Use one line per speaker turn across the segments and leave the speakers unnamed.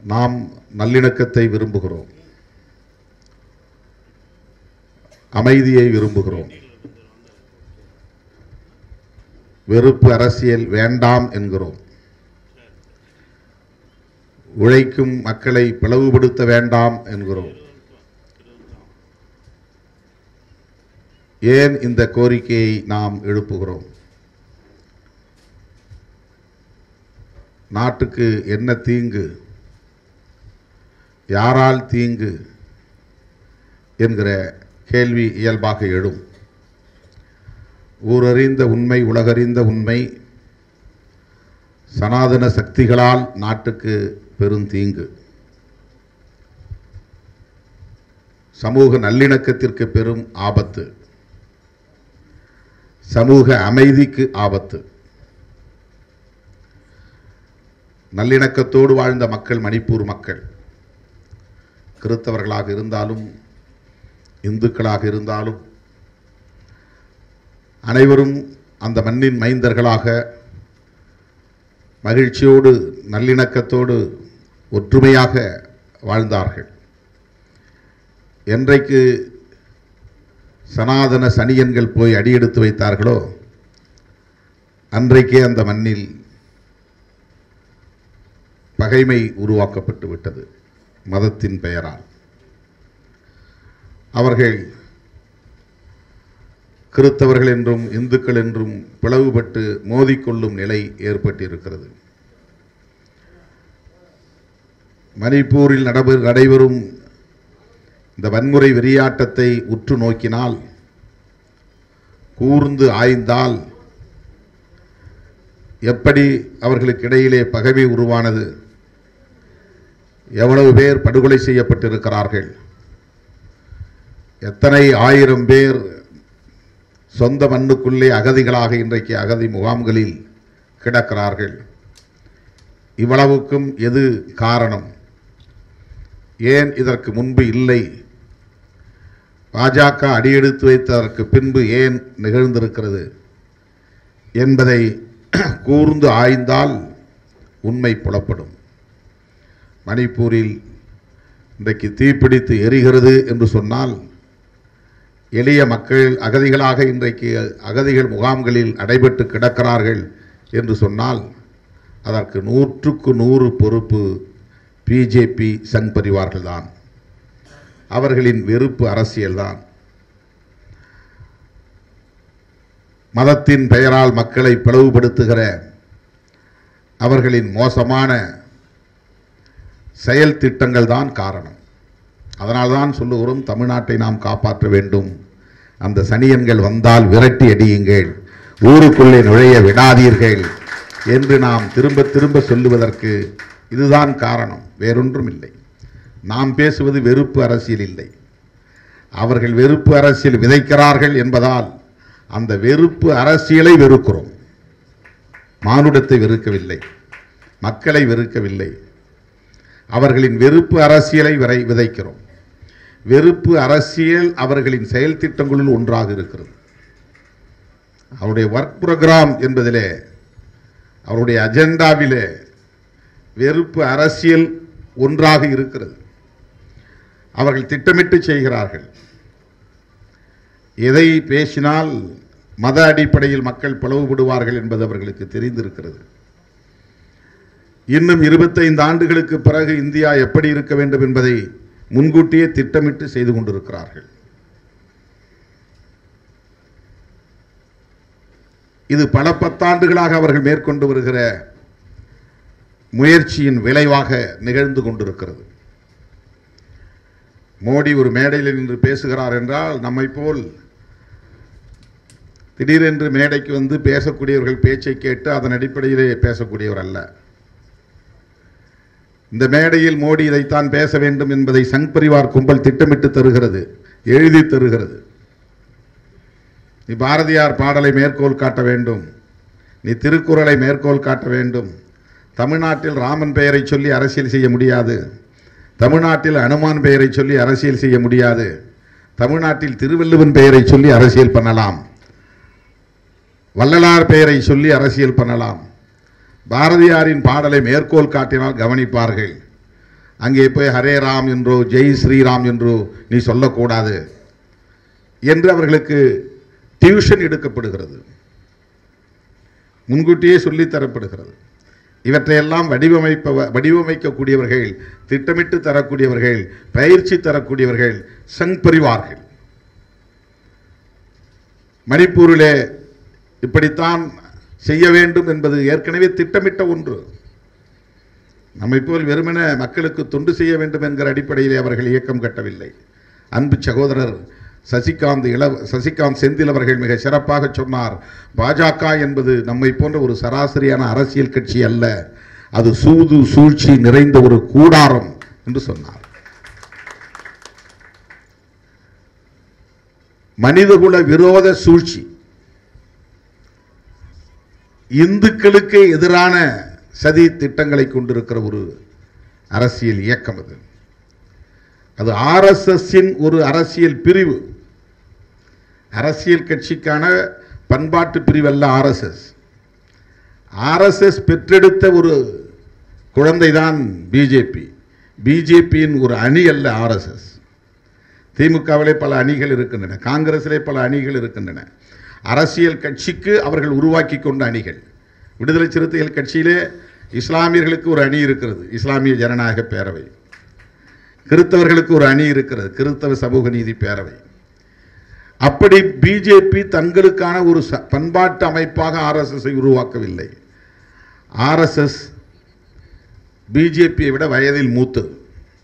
நாம் நல்லிணக்கத்தை விரும்புகிறோம் அமைதியை விரும்புகிறோம் வெறுப்பு அரசியல் வேண்டாம் என்கிறோம் உழைக்கும் மக்களை பிளவுபடுத்த வேண்டாம் என்கிறோம் ஏன் இந்த கோரிக்கையை நாம் எழுப்புகிறோம் நாட்டுக்கு என்ன தீங்கு யாரால் தீங்கு என்கிற கேள்வி இயல்பாக எழும் ஊரறிந்த உண்மை உலகறிந்த உண்மை சனாதன சக்திகளால் நாட்டுக்கு பெருந்தீங்கு சமூக நல்லிணக்கத்திற்கு பெரும் ஆபத்து சமூக அமைதிக்கு ஆபத்து நல்லிணக்கத்தோடு வாழ்ந்த மக்கள் மணிப்பூர் மக்கள் கிறித்தவர்களாக இருந்தாலும் இந்துக்களாக இருந்தாலும் அனைவரும் அந்த மண்ணின் மைந்தர்களாக மகிழ்ச்சியோடு நல்லிணக்கத்தோடு ஒற்றுமையாக வாழ்ந்தார்கள் என்றைக்கு சனாதன சனியன்கள் போய் அடியெடுத்து வைத்தார்களோ அன்றைக்கே அந்த மண்ணில் பகைமை உருவாக்கப்பட்டு விட்டது மதத்தின் பெயரால் அவர்கள் கிறித்தவர்கள் என்றும் இந்துக்கள் என்றும் பிளவுபட்டு மோதிக்கொள்ளும் நிலை ஏற்பட்டிருக்கிறது மணிப்பூரில் நடைபெற நடைபெறும் இந்த வன்முறை வெறியாட்டத்தை உற்று நோக்கினால் கூர்ந்து ஆய்ந்தால் எப்படி அவர்களுக்கு இடையிலே பகைமை உருவானது எவ்வளவு பேர் படுகொலை செய்யப்பட்டிருக்கிறார்கள் எத்தனை ஆயிரம் பேர் சொந்த மண்ணுக்குள்ளே அகதிகளாக இன்றைக்கு அகதி முகாம்களில் கிடக்கிறார்கள் இவ்வளவுக்கும் எது காரணம் ஏன் இதற்கு முன்பு இல்லை பாஜக அடியெடுத்து வைத்ததற்கு பின்பு ஏன் நிகழ்ந்திருக்கிறது என்பதை கூர்ந்து ஆய்ந்தால் உண்மை புலப்படும் மணிப்பூரில் இன்றைக்கு தீப்பிடித்து எரிகிறது என்று சொன்னால் எளிய மக்கள் அகதிகளாக இன்றைக்கு அகதிகள் முகாம்களில் அடைபட்டு கிடக்கிறார்கள் என்று சொன்னால் அதற்கு நூற்றுக்கு நூறு பொறுப்பு பிஜேபி சங் பரிவார்கள் தான் அவர்களின் வெறுப்பு அரசியல்தான் மதத்தின் பெயரால் மக்களை பிளவுபடுத்துகிற அவர்களின் மோசமான செயல் திட்டங்கள் தான் காரணம் அதனால்தான் சொல்லுகிறோம் தமிழ்நாட்டை நாம் காப்பாற்ற வேண்டும் அந்த சனியன்கள் வந்தால் விரட்டி அடியுங்கள் ஊருக்குள்ளே நுழைய விடாதீர்கள் என்று நாம் திரும்ப திரும்ப சொல்லுவதற்கு இதுதான் காரணம் வேறொன்றும் இல்லை நாம் பேசுவது வெறுப்பு அரசியல் இல்லை அவர்கள் வெறுப்பு அரசியல் விதைக்கிறார்கள் என்பதால் அந்த வெறுப்பு அரசியலை வெறுக்கிறோம் மானுடத்தை வெறுக்கவில்லை மக்களை வெறுக்கவில்லை அவர்களின் வெறுப்பு அரசியலை விரை விதைக்கிறோம் வெறுப்பு அரசியல் அவர்களின் செயல் திட்டங்களுள் ஒன்றாக இருக்கிறது அவருடைய ஒர்க் ப்ரோக்ராம் என்பதிலே அவருடைய அஜெண்டாவிலே வெறுப்பு அரசியல் ஒன்றாக இருக்கிறது அவர்கள் திட்டமிட்டு செய்கிறார்கள் எதை பேசினால் மத அடிப்படையில் மக்கள் பிளவுபடுவார்கள் என்பது அவர்களுக்கு தெரிந்திருக்கிறது இன்னும் இருபத்தைந்து ஆண்டுகளுக்கு பிறகு இந்தியா எப்படி இருக்க வேண்டும் என்பதை முன்கூட்டியே திட்டமிட்டு செய்து கொண்டிருக்கிறார்கள் இது பல பத்தாண்டுகளாக அவர்கள் மேற்கொண்டு வருகிற முயற்சியின் விளைவாக நிகழ்ந்து கொண்டிருக்கிறது மோடி ஒரு மேடையில் நின்று பேசுகிறார் என்றால் நம்மை போல் திடீரென்று மேடைக்கு வந்து பேசக்கூடியவர்கள் பேச்சை கேட்டு அதன் அடிப்படையிலே பேசக்கூடியவர் அல்ல இந்த மேடையில் மோடி இதைத்தான் பேச வேண்டும் என்பதை சங் பரிவார் கும்பல் திட்டமிட்டு தருகிறது எழுதி தருகிறது நீ பாரதியார் பாடலை மேற்கோள் காட்ட வேண்டும் நீ திருக்குறளை மேற்கோள் காட்ட வேண்டும் தமிழ்நாட்டில் ராமன் பெயரை சொல்லி அரசியல் செய்ய முடியாது தமிழ்நாட்டில் அனுமான் பெயரை சொல்லி அரசியல் செய்ய முடியாது தமிழ்நாட்டில் திருவள்ளுவன் பெயரை சொல்லி அரசியல் பண்ணலாம் வள்ளலார் பெயரை சொல்லி அரசியல் பண்ணலாம் பாரதியாரின் பாடலை மேற்கோள் காட்டினால் கவனிப்பார்கள் அங்கே போய் ஹரே ராம் என்றோ ஜெய் ஸ்ரீராம் என்றோ நீ சொல்லக்கூடாது என்று அவர்களுக்கு டியூஷன் எடுக்கப்படுகிறது முன்கூட்டியே சொல்லித் தரப்படுகிறது இவற்றையெல்லாம் வடிவமைப்ப வடிவமைக்கக்கூடியவர்கள் திட்டமிட்டு தரக்கூடியவர்கள் பயிற்சி தரக்கூடியவர்கள் சங் பரிவார்கள் மணிப்பூரிலே இப்படித்தான் செய்ய வேண்டும் என்பது ஏற்கனவே திட்டமிட்ட ஒன்று நம்மை போல் வெறுமன மக்களுக்கு தொண்டு செய்ய வேண்டும் என்கிற அடிப்படையிலே அவர்கள் இயக்கம் கட்டவில்லை அன்பு சகோதரர் சசிகாந்த் இள சசிகாந்த் செந்தில் அவர்கள் மிக சிறப்பாக சொன்னார் பாஜக என்பது நம்மை போன்ற ஒரு சராசரியான அரசியல் கட்சி அல்ல அது சூது சூழ்ச்சி நிறைந்த ஒரு கூடாரம் என்று சொன்னார் மனிதகுல விரோத சூழ்ச்சி இந்துக்களுக்கு எதிரான சதி திட்டங்களை கொண்டிருக்கிற ஒரு அரசியல் இயக்கம் அது அது ஆர்எஸ்எஸ்ஸின் ஒரு அரசியல் பிரிவு அரசியல் கட்சிக்கான பண்பாட்டு பிரிவு அல்ல ஆர்எஸ்எஸ் ஆர்எஸ்எஸ் பெற்றெடுத்த ஒரு குழந்தைதான் பிஜேபி பிஜேபியின் ஒரு அணி அல்ல ஆர்எஸ்எஸ் திமுகவிலே பல அணிகள் இருக்கின்றன காங்கிரஸிலே பல அணிகள் இருக்கின்றன அரசியல் கட்சிக்கு அவர்கள் உருவாக்கி கொண்ட அணிகள் விடுதலை சிறுத்தைகள் கட்சியிலே இஸ்லாமியர்களுக்கு ஒரு அணி இருக்கிறது இஸ்லாமிய ஜனநாயக பேரவை கிறித்தவர்களுக்கு ஒரு அணி இருக்கிறது கிறித்தவ சமூக நீதி பேரவை அப்படி பிஜேபி தங்களுக்கான ஒரு ச- பண்பாட்டு அமைப்பாக ஆர்எஸ்எஸ்ஸை உருவாக்கவில்லை ஆர்எஸ்எஸ் பிஜேபியை விட வயதில் மூத்தது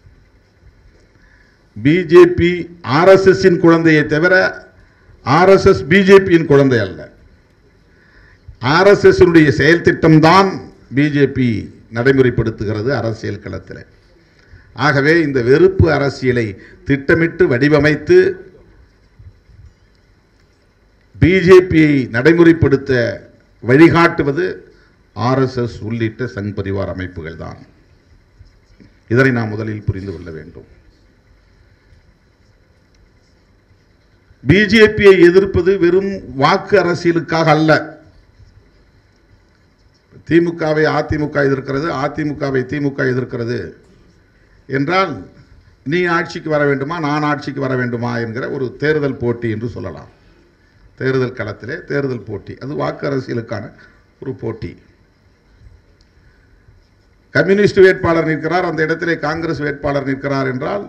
பிஜேபி ஆர்எஸ்எஸ்ஸின் குழந்தையை தவிர ஆர்எஸ்எஸ் பிஜேபியின் குழந்தை அல்ல ஆர்எஸ்எஸ்னுடைய செயல் திட்டம்தான் பிஜேபி நடைமுறைப்படுத்துகிறது அரசியல் களத்தில் ஆகவே இந்த வெறுப்பு அரசியலை திட்டமிட்டு வடிவமைத்து பிஜேபியை நடைமுறைப்படுத்த வழிகாட்டுவது ஆர்எஸ்எஸ் உள்ளிட்ட சங் பரிவார் அமைப்புகள் தான் இதனை நாம் முதலில் புரிந்து கொள்ள வேண்டும் பிஜேபியை எதிர்ப்பது வெறும் வாக்கு அரசியலுக்காக அல்ல திமுகவை அதிமுக எதிர்க்கிறது அதிமுகவை திமுக எதிர்க்கிறது என்றால் நீ ஆட்சிக்கு வர வேண்டுமா நான் ஆட்சிக்கு வர வேண்டுமா என்கிற ஒரு தேர்தல் போட்டி என்று சொல்லலாம் தேர்தல் களத்திலே தேர்தல் போட்டி அது வாக்கு அரசியலுக்கான ஒரு போட்டி கம்யூனிஸ்ட் வேட்பாளர் நிற்கிறார் அந்த இடத்திலே காங்கிரஸ் வேட்பாளர் நிற்கிறார் என்றால்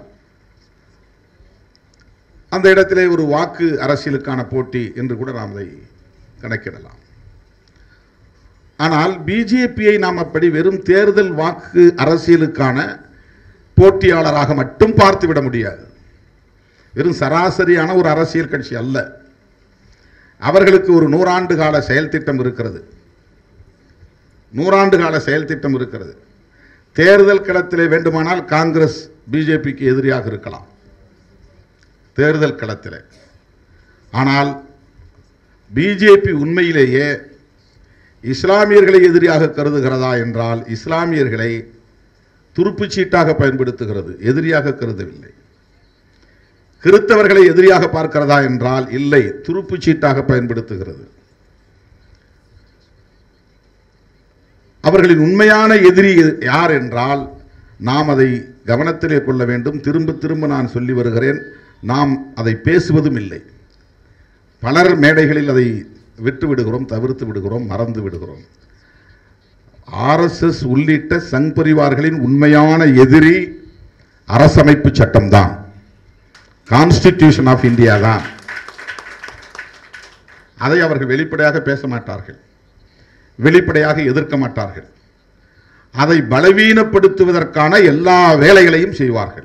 அந்த இடத்திலே ஒரு வாக்கு அரசியலுக்கான போட்டி என்று கூட நாம் அதை கணக்கிடலாம் ஆனால் பிஜேபியை நாம் அப்படி வெறும் தேர்தல் வாக்கு அரசியலுக்கான போட்டியாளராக மட்டும் பார்த்துவிட முடியாது வெறும் சராசரியான ஒரு அரசியல் கட்சி அல்ல அவர்களுக்கு ஒரு நூறாண்டு கால செயல் திட்டம் இருக்கிறது நூறாண்டு கால செயல் திட்டம் இருக்கிறது தேர்தல் களத்திலே வேண்டுமானால் காங்கிரஸ் பிஜேபிக்கு எதிரியாக இருக்கலாம் தேர்தல் களத்தில் ஆனால் பிஜேபி உண்மையிலேயே இஸ்லாமியர்களை எதிரியாக கருதுகிறதா என்றால் இஸ்லாமியர்களை துருப்புச் சீட்டாக பயன்படுத்துகிறது எதிரியாக கருதவில்லை கிறித்தவர்களை எதிரியாக பார்க்கிறதா என்றால் இல்லை துருப்புச் சீட்டாக பயன்படுத்துகிறது அவர்களின் உண்மையான எதிரி யார் என்றால் நாம் அதை கவனத்திலே கொள்ள வேண்டும் திரும்ப திரும்ப நான் சொல்லி வருகிறேன் நாம் அதை பேசுவதும் இல்லை பலர் மேடைகளில் அதை விட்டு விடுகிறோம் தவிர்த்து விடுகிறோம் மறந்து விடுகிறோம் ஆர்எஸ்எஸ் உள்ளிட்ட சங் பரிவார்களின் உண்மையான எதிரி அரசமைப்பு சட்டம்தான் கான்ஸ்டிடியூஷன் ஆஃப் இந்தியா தான் அதை அவர்கள் வெளிப்படையாக பேச மாட்டார்கள் வெளிப்படையாக எதிர்க்க மாட்டார்கள் அதை பலவீனப்படுத்துவதற்கான எல்லா வேலைகளையும் செய்வார்கள்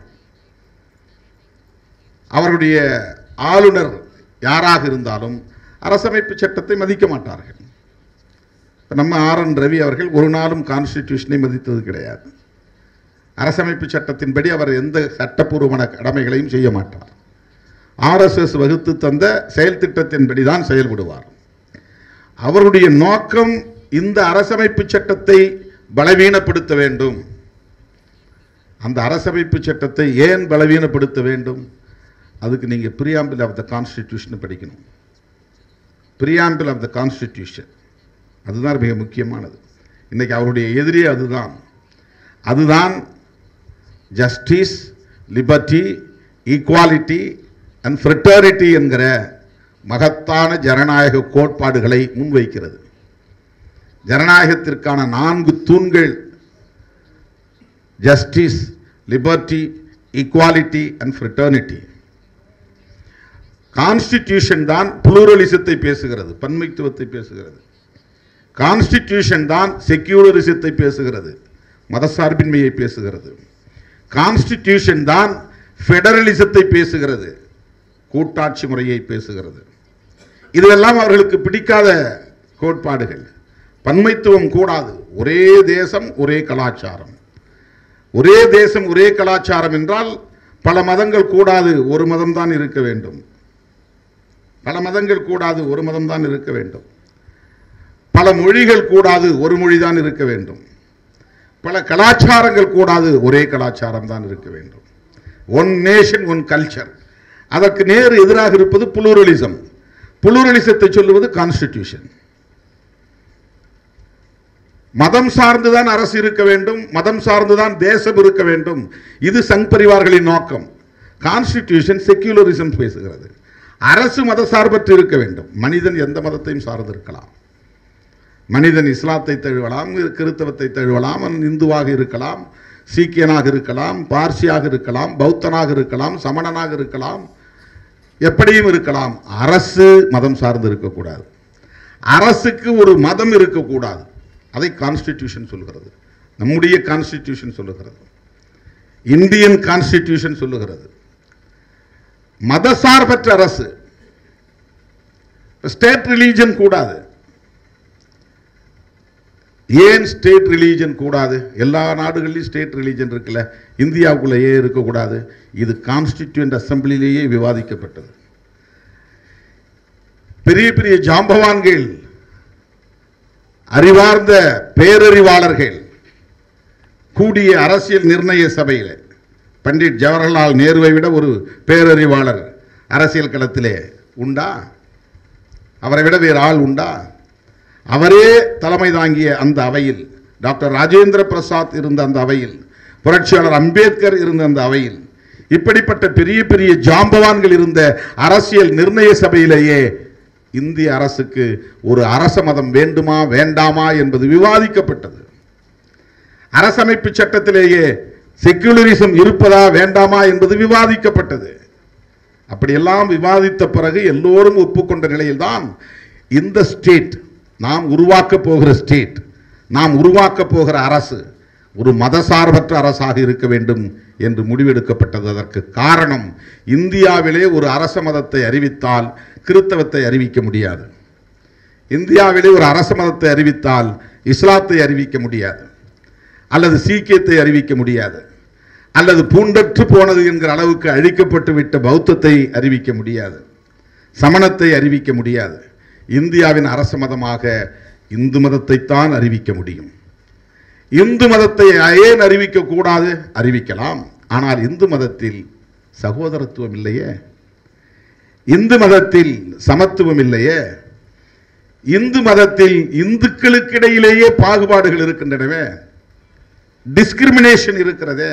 அவருடைய ஆளுநர் யாராக இருந்தாலும் அரசமைப்பு சட்டத்தை மதிக்க மாட்டார்கள் இப்ப நம்ம ஆர் என் ரவி அவர்கள் ஒரு நாளும் கான்ஸ்டிடியூஷனை மதித்தது கிடையாது அரசமைப்பு சட்டத்தின்படி அவர் எந்த சட்டப்பூர்வமான கடமைகளையும் செய்ய மாட்டார் ஆர்எஸ்எஸ் வகுத்து தந்த செயல் திட்டத்தின்படி தான் செயல்படுவார் அவருடைய நோக்கம் இந்த அரசமைப்பு சட்டத்தை பலவீனப்படுத்த வேண்டும் அந்த அரசமைப்பு சட்டத்தை ஏன் பலவீனப்படுத்த வேண்டும் அதுக்கு நீங்கள் பிரியாம்பிள் ஆஃப் த கான்ஸ்டிடியூஷன் படிக்கணும் பிரியாம்பிள் ஆஃப் த கான்ஸ்டிடியூஷன் அதுதான் மிக முக்கியமானது இன்னைக்கு அவருடைய எதிரியே அதுதான் அதுதான் justice liberty equality and fraternity என்கிற மகத்தான ஜனநாயக கோட்பாடுகளை முன்வைக்கிறது ஜனநாயகத்திற்கான நான்கு தூண்கள் justice liberty equality and fraternity constitution தான் புளூரலிசத்தை பேசுகிறது பன்மைத்துவத்தை பேசுகிறது கான்ஸ்டிடியூஷன் தான் செக்யூலரிசத்தை பேசுகிறது மதசார்பின்மையை பேசுகிறது கான்ஸ்டிடியூஷன் தான் ஃபெடரலிசத்தை பேசுகிறது கூட்டாட்சி முறையை பேசுகிறது இதுவெல்லாம் அவர்களுக்கு பிடிக்காத கோட்பாடுகள் பன்மைத்துவம் கூடாது ஒரே தேசம் ஒரே கலாச்சாரம் ஒரே தேசம் ஒரே கலாச்சாரம் என்றால் பல மதங்கள் கூடாது ஒரு மதம் தான் இருக்க வேண்டும் பல மதங்கள் கூடாது ஒரு மதம் தான் இருக்க வேண்டும் பல மொழிகள் கூடாது ஒரு மொழி தான் இருக்க வேண்டும் பல கலாச்சாரங்கள் கூடாது ஒரே கலாச்சாரம் தான் இருக்க வேண்டும் ஒன் நேஷன் ஒன் கல்ச்சர் அதற்கு நேர் எதிராக இருப்பது புளூரலிசம் புளூரலிசத்தை சொல்லுவது கான்ஸ்டிடியூஷன் மதம் சார்ந்துதான் அரசு இருக்க வேண்டும் மதம் சார்ந்துதான் தேசம் இருக்க வேண்டும் இது சங் பரிவார்களின் நோக்கம் கான்ஸ்டிடியூஷன் செக்யூலரிசம் பேசுகிறது அரசு மத சார்பற்று இருக்க வேண்டும் மனிதன் எந்த மதத்தையும் சார்ந்திருக்கலாம் மனிதன் இஸ்லாத்தை தழுவலாம் கிறித்தவத்தை தழுவலாம் அவன் இந்துவாக இருக்கலாம் சீக்கியனாக இருக்கலாம் பார்சியாக இருக்கலாம் பௌத்தனாக இருக்கலாம் சமணனாக இருக்கலாம் எப்படியும் இருக்கலாம் அரசு மதம் சார்ந்து இருக்கக்கூடாது அரசுக்கு ஒரு மதம் இருக்கக்கூடாது அதை கான்ஸ்டிடியூஷன் சொல்லுகிறது நம்முடைய கான்ஸ்டிடியூஷன் சொல்லுகிறது இந்தியன் கான்ஸ்டிடியூஷன் சொல்லுகிறது மதசார்பற்ற அரசு ஸ்டேட் ரிலீஜன் கூடாது ஏன் ஸ்டேட் ரிலீஜன் கூடாது எல்லா நாடுகள்லையும் ஸ்டேட் ரிலீஜன் இருக்குல்ல இந்தியாவுக்குள்ள ஏன் இருக்கக்கூடாது இது கான்ஸ்டிடியூண்ட் அசம்பிளிலேயே விவாதிக்கப்பட்டது பெரிய பெரிய ஜாம்பவான்கள் அறிவார்ந்த பேரறிவாளர்கள் கூடிய அரசியல் நிர்ணய சபையில் பண்டிட் ஜவஹர்லால் நேருவை விட ஒரு பேரறிவாளர் அரசியல் களத்திலே உண்டா அவரை விட வேறு ஆள் உண்டா அவரே தலைமை தாங்கிய அந்த அவையில் டாக்டர் ராஜேந்திர பிரசாத் இருந்த அந்த அவையில் புரட்சியாளர் அம்பேத்கர் இருந்த அந்த அவையில் இப்படிப்பட்ட பெரிய பெரிய ஜாம்பவான்கள் இருந்த அரசியல் நிர்ணய சபையிலேயே இந்திய அரசுக்கு ஒரு அரச மதம் வேண்டுமா வேண்டாமா என்பது விவாதிக்கப்பட்டது அரசமைப்பு சட்டத்திலேயே செக்குலரிசம் இருப்பதா வேண்டாமா என்பது விவாதிக்கப்பட்டது அப்படியெல்லாம் விவாதித்த பிறகு எல்லோரும் ஒப்புக்கொண்ட நிலையில்தான் இந்த ஸ்டேட் நாம் உருவாக்க போகிற ஸ்டேட் நாம் உருவாக்க போகிற அரசு ஒரு மதசார்பற்ற அரசாக இருக்க வேண்டும் என்று முடிவெடுக்கப்பட்டது அதற்கு காரணம் இந்தியாவிலே ஒரு அரச மதத்தை அறிவித்தால் கிறித்தவத்தை அறிவிக்க முடியாது இந்தியாவிலே ஒரு அரச மதத்தை அறிவித்தால் இஸ்லாத்தை அறிவிக்க முடியாது அல்லது சீக்கியத்தை அறிவிக்க முடியாது அல்லது பூண்டற்று போனது என்கிற அளவுக்கு அழிக்கப்பட்டு விட்ட பௌத்தத்தை அறிவிக்க முடியாது சமணத்தை அறிவிக்க முடியாது இந்தியாவின் அரச மதமாக இந்து மதத்தைத்தான் அறிவிக்க முடியும் இந்து மதத்தை ஏன் அறிவிக்க கூடாது அறிவிக்கலாம் ஆனால் இந்து மதத்தில் சகோதரத்துவம் இல்லையே இந்து மதத்தில் சமத்துவம் இல்லையே இந்து மதத்தில் இந்துக்களுக்கிடையிலேயே பாகுபாடுகள் இருக்கின்றனவே டிஸ்கிரிமினேஷன் இருக்கிறதே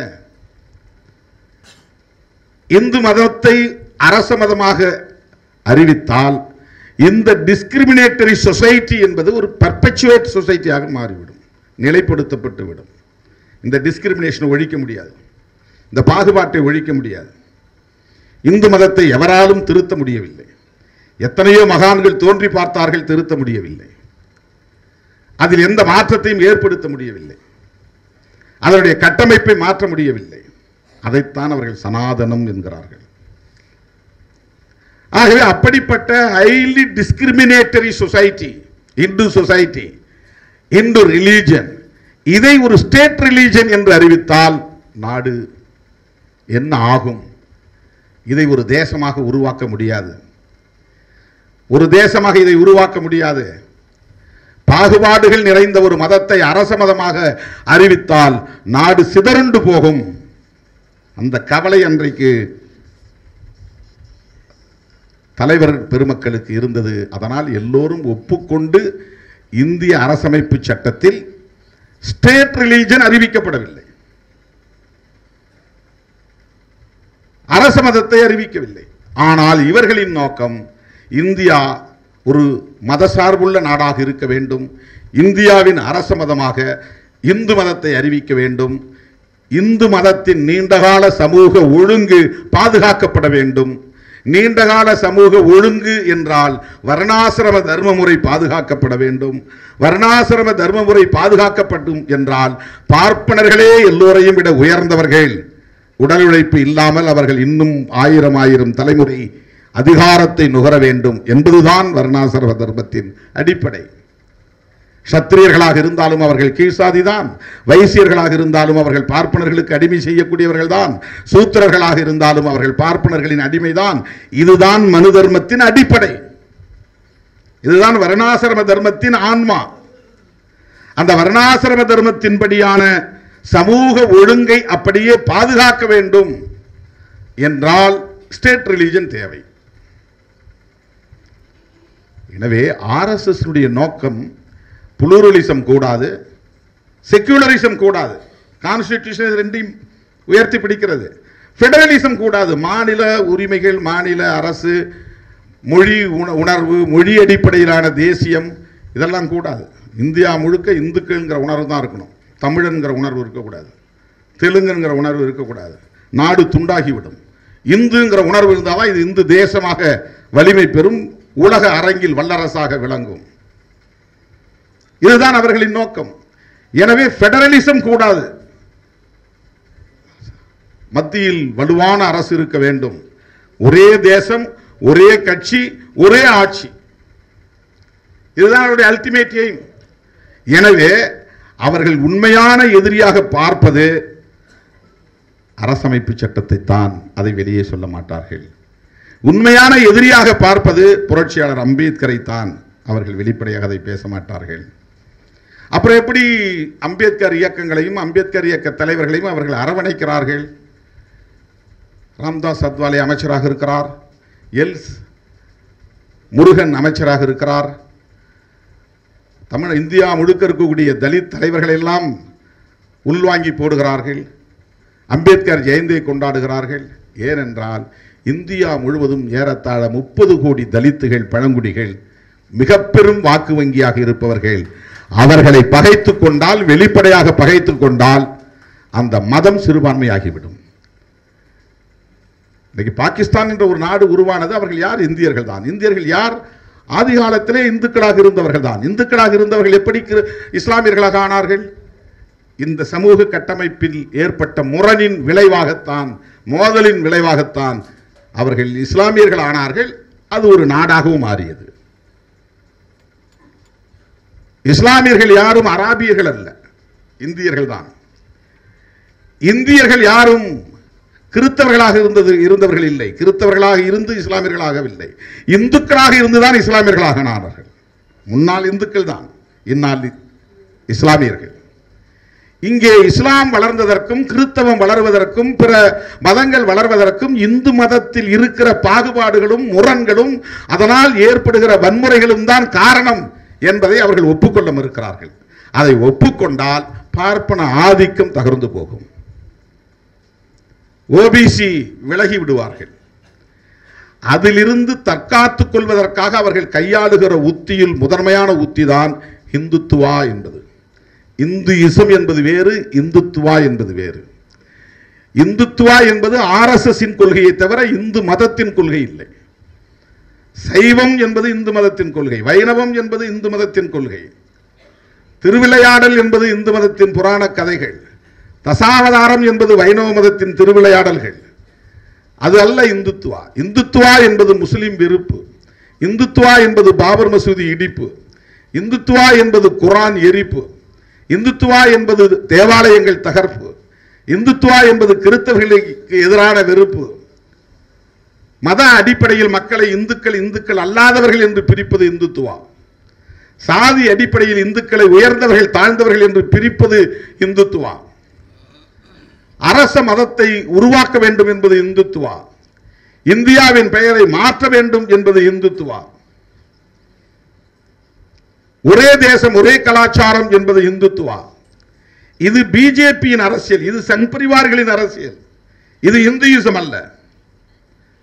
இந்து மதத்தை அரச மதமாக அறிவித்தால் இந்த டிஸ்கிரிமினேட்டரி சொசைட்டி என்பது ஒரு பர்பச்சுவேட் சொசைட்டியாக மாறிவிடும் நிலைப்படுத்தப்பட்டு விடும் இந்த டிஸ்கிரிமினேஷனை ஒழிக்க முடியாது இந்த பாகுபாட்டை ஒழிக்க முடியாது இந்து மதத்தை எவராலும் திருத்த முடியவில்லை எத்தனையோ மகான்கள் தோன்றி பார்த்தார்கள் திருத்த முடியவில்லை அதில் எந்த மாற்றத்தையும் ஏற்படுத்த முடியவில்லை அதனுடைய கட்டமைப்பை மாற்ற முடியவில்லை அதைத்தான் அவர்கள் சனாதனம் என்கிறார்கள் ஆகவே அப்படிப்பட்ட highly discriminatory society Hindu society Hindu religion இதை ஒரு ஸ்டேட் ரிலீஜன் என்று அறிவித்தால் நாடு என்ன ஆகும் இதை ஒரு தேசமாக உருவாக்க முடியாது ஒரு தேசமாக இதை உருவாக்க முடியாது பாகுபாடுகள் நிறைந்த ஒரு மதத்தை அரச மதமாக அறிவித்தால் நாடு சிதறுண்டு போகும் அந்த கவலை அன்றைக்கு தலைவர் பெருமக்களுக்கு இருந்தது அதனால் எல்லோரும் ஒப்புக்கொண்டு இந்திய அரசமைப்பு சட்டத்தில் ஸ்டேட் ரிலீஜன் அறிவிக்கப்படவில்லை அரச மதத்தை அறிவிக்கவில்லை ஆனால் இவர்களின் நோக்கம் இந்தியா ஒரு மதசார்புள்ள நாடாக இருக்க வேண்டும் இந்தியாவின் அரச மதமாக இந்து மதத்தை அறிவிக்க வேண்டும் இந்து மதத்தின் நீண்டகால சமூக ஒழுங்கு பாதுகாக்கப்பட வேண்டும் நீண்டகால சமூக ஒழுங்கு என்றால் வர்ணாசிரம தர்ம முறை பாதுகாக்கப்பட வேண்டும் வர்ணாசிரம தர்ம முறை பாதுகாக்கப்படும் என்றால் பார்ப்பனர்களே எல்லோரையும் விட உயர்ந்தவர்கள் உடல் உழைப்பு இல்லாமல் அவர்கள் இன்னும் ஆயிரம் ஆயிரம் தலைமுறை அதிகாரத்தை நுகர வேண்டும் என்பதுதான் வர்ணாசிரம தர்மத்தின் அடிப்படை சத்திரியர்களாக இருந்தாலும் அவர்கள் கீழ்சாதிதான் வைசியர்களாக இருந்தாலும் அவர்கள் பார்ப்பனர்களுக்கு அடிமை செய்யக்கூடியவர்கள் தான் சூத்திரர்களாக இருந்தாலும் அவர்கள் பார்ப்பனர்களின் அடிமைதான் இதுதான் மனு தர்மத்தின் அடிப்படை இதுதான் வர்ணாசிரம தர்மத்தின் ஆன்மா அந்த வர்ணாசிரம தர்மத்தின்படியான சமூக ஒழுங்கை அப்படியே பாதுகாக்க வேண்டும் என்றால் ஸ்டேட் ரிலீஜன் தேவை எனவே ஆர்எஸ்எஸ் நோக்கம் புளூரலிசம் கூடாது செக்யூலரிசம் கூடாது கான்ஸ்டிடியூஷன் ரெண்டையும் உயர்த்தி பிடிக்கிறது ஃபெடரலிசம் கூடாது மாநில உரிமைகள் மாநில அரசு மொழி உண- உணர்வு மொழி அடிப்படையிலான தேசியம் இதெல்லாம் கூடாது இந்தியா முழுக்க இந்துக்கள்ங்கிற உணர்வு தான் இருக்கணும் தமிழன்கிற உணர்வு இருக்கக்கூடாது தெலுங்குங்கிற உணர்வு இருக்கக்கூடாது நாடு துண்டாகிவிடும் இந்துங்கிற உணர்வு இருந்தால் தான் இது இந்து தேசமாக வலிமை பெறும் உலக அரங்கில் வல்லரசாக விளங்கும் இதுதான் அவர்களின் நோக்கம் எனவே ஃபெடரலிசம் கூடாது மத்தியில் வலுவான அரசு இருக்க வேண்டும் ஒரே தேசம் ஒரே கட்சி ஒரே ஆட்சி இதுதான் அவருடைய அல்டிமேட் எய்ம் எனவே அவர்கள் உண்மையான எதிரியாக பார்ப்பது அரசமைப்பு சட்டத்தை தான் அதை வெளியே சொல்ல மாட்டார்கள் உண்மையான எதிரியாக பார்ப்பது புரட்சியாளர் அம்பேத்கரை தான் அவர்கள் வெளிப்படையாக அதை பேச மாட்டார்கள் அப்புறம் எப்படி அம்பேத்கர் இயக்கங்களையும் அம்பேத்கர் இயக்க தலைவர்களையும் அவர்கள் அரவணைக்கிறார்கள் ராம்தாஸ் அத்வாலே அமைச்சராக இருக்கிறார் எல்ஸ் முருகன் அமைச்சராக இருக்கிறார் தமிழ் இந்தியா முழுக்க இருக்கக்கூடிய தலித் தலைவர்கள் எல்லாம் உள்வாங்கி போடுகிறார்கள் அம்பேத்கர் ஜெயந்தியை கொண்டாடுகிறார்கள் ஏனென்றால் இந்தியா முழுவதும் ஏறத்தாழ முப்பது கோடி தலித்துகள் பழங்குடிகள் மிக பெரும் வாக்கு வங்கியாக இருப்பவர்கள் அவர்களை பகைத்து கொண்டால் வெளிப்படையாக பகைத்து கொண்டால் அந்த மதம் சிறுபான்மையாகிவிடும் இன்னைக்கு பாகிஸ்தான் என்ற ஒரு நாடு உருவானது அவர்கள் யார் இந்தியர்கள் தான் இந்தியர்கள் யார் ஆதி காலத்திலே இந்துக்களாக இருந்தவர்கள் தான் இந்துக்களாக இருந்தவர்கள் எப்படி கிரு- இஸ்லாமியர்களாக ஆனார்கள் இந்த சமூக கட்டமைப்பில் ஏற்பட்ட முரணின் விளைவாகத்தான் மோதலின் விளைவாகத்தான் அவர்கள் இஸ்லாமியர்கள் ஆனார்கள் அது ஒரு நாடாகவும் மாறியது இஸ்லாமியர்கள் யாரும் அராபியர்கள் அல்ல இந்தியர்கள் தான் இந்தியர்கள் யாரும் கிறித்தவர்களாக இருந்தது இருந்தவர்கள் இல்லை கிறித்தவர்களாக இருந்து இஸ்லாமியர்களாகவில்லை இந்துக்களாக இருந்துதான் இஸ்லாமியர்களாக ஆனார்கள் முன்னாள் இந்துக்கள் தான் இந்நாள் இஸ்லாமியர்கள் இங்கே இஸ்லாம் வளர்ந்ததற்கும் கிறித்தவம் வளர்வதற்கும் பிற மதங்கள் வளர்வதற்கும் இந்து மதத்தில் இருக்கிற பாகுபாடுகளும் முரண்களும் அதனால் ஏற்படுகிற வன்முறைகளும் தான் காரணம் என்பதை அவர்கள் ஒப்புக்கொள்ள மறுக்கிறார்கள் அதை ஒப்புக்கொண்டால் பார்ப்பன ஆதிக்கம் தகர்ந்து போகும் ஓபிசி விலகி விடுவார்கள் அதிலிருந்து தற்காத்துக் கொள்வதற்காக அவர்கள் கையாளுகிற உத்தியில் முதன்மையான உத்தி தான் இந்துத்துவா என்பது இந்து இசம் என்பது வேறு இந்துத்துவா என்பது வேறு இந்துத்துவா என்பது ஆர்எஸ்எஸ்ஸின் கொள்கையை தவிர இந்து மதத்தின் கொள்கை இல்லை சைவம் என்பது இந்து மதத்தின் கொள்கை வைணவம் என்பது இந்து மதத்தின் கொள்கை திருவிளையாடல் என்பது இந்து மதத்தின் புராண கதைகள் தசாவதாரம் என்பது வைணவ மதத்தின் திருவிளையாடல்கள் அது அல்ல இந்துத்துவா இந்துத்துவா என்பது முஸ்லிம் வெறுப்பு இந்துத்துவா என்பது பாபர் மசூதி இடிப்பு இந்துத்துவா என்பது குரான் எரிப்பு இந்துத்துவா என்பது தேவாலயங்கள் தகர்ப்பு இந்துத்துவா என்பது கிறித்தவர்களுக்கு எதிரான வெறுப்பு மத அடிப்படையில் மக்களை இந்துக்கள் இந்துக்கள் அல்லாதவர்கள் என்று பிரிப்பது இந்துத்துவா சாதி அடிப்படையில் இந்துக்களை உயர்ந்தவர்கள் தாழ்ந்தவர்கள் என்று பிரிப்பது இந்துத்துவா அரச மதத்தை உருவாக்க வேண்டும் என்பது இந்துத்துவா இந்தியாவின் பெயரை மாற்ற வேண்டும் என்பது இந்துத்துவா ஒரே தேசம் ஒரே கலாச்சாரம் என்பது இந்துத்துவா இது பிஜேபியின் அரசியல் இது சங் பரிவார்களின் அரசியல் இது இந்துயிசம் அல்ல